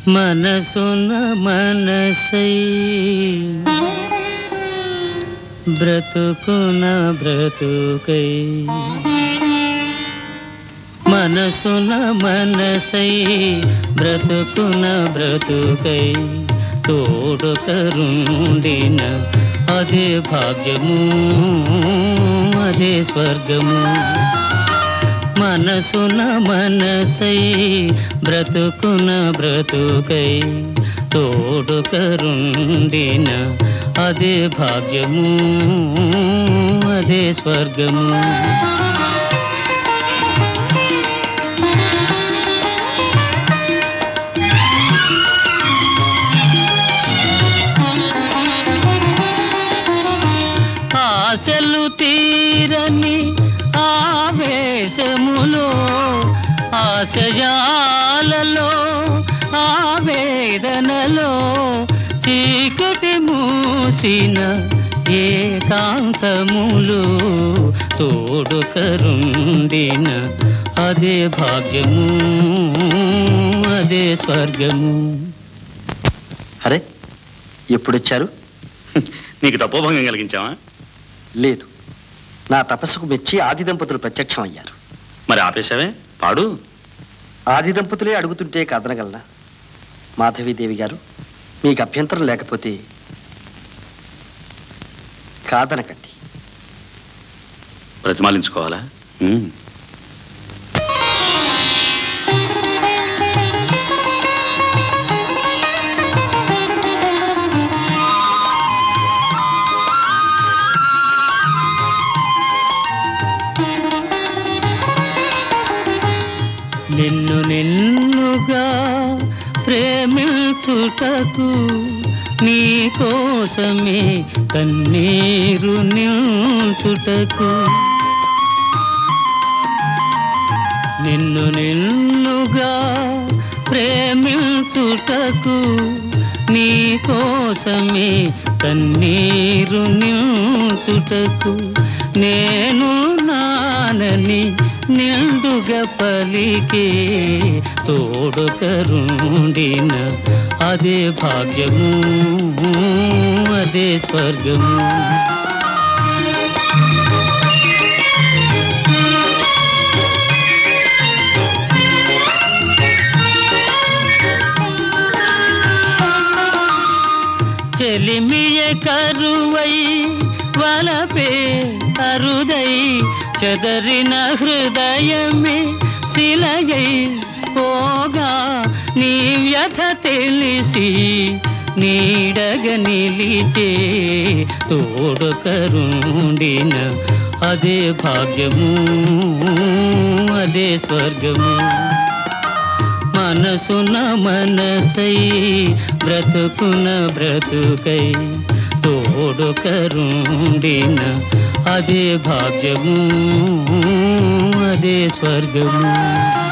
మనసున మనసై బ్రతుకున బ్రతుకై మనసున మనసై బ్రతుకున బ్రతుకై తోడు కరుండిన అదే భాగ్యము అదే స్వర్గము మనసున మనసై బ్రతుకున బ్రతుకై తోడు కరుండిన అదే భాగ్యము అదే స్వర్గము ఆశలు తీరని ఆవేశములో ఆశయాలలో ఆవేదనలో చీకటి మూసిన ఏకాంతములు తోడు కరుండిన అదే భాగ్యము అదే స్వర్గము అరే ఎప్పుడొచ్చారు నీకు తపోభంగం కలిగించావా లేదు నా తపస్సుకు మెచ్చి ఆది దంపతులు ప్రత్యక్షం అయ్యారు మరి ఆపేశావే పాడు ఆది దంపతులే అడుగుతుంటే కాదనగలనా మాధవీదేవి గారు మీకు అభ్యంతరం లేకపోతే కాదనకండి ప్రతిమాలించుకోవాలా ఉమ్. నిన్ను నిన్నుగా ప్రేమించుటకు నీ కోసమే కన్నీరు నిల్చుటకు నిన్ను నిన్నుగా ప్రేమించుటకు నీ కోసమే కన్నీరు నిల్చుటకు నేను నానని నిండుగా పలికే తోడు కరుండిన అదే భాగ్యము అదే స్వర్గము చెలిమియ కరువై వలపే అరుదై చెదరిన హృదయమే శిలయై పోగా నీ వ్యథ తెలిసి నీడగ నిలిచే తోడు కరుండిన అదే భాగ్యము అదే స్వర్గము మనసున మనసై బ్రతుకున బ్రతుకై తోడు కరుండిన అదే భాగ్యము అదే స్వర్గము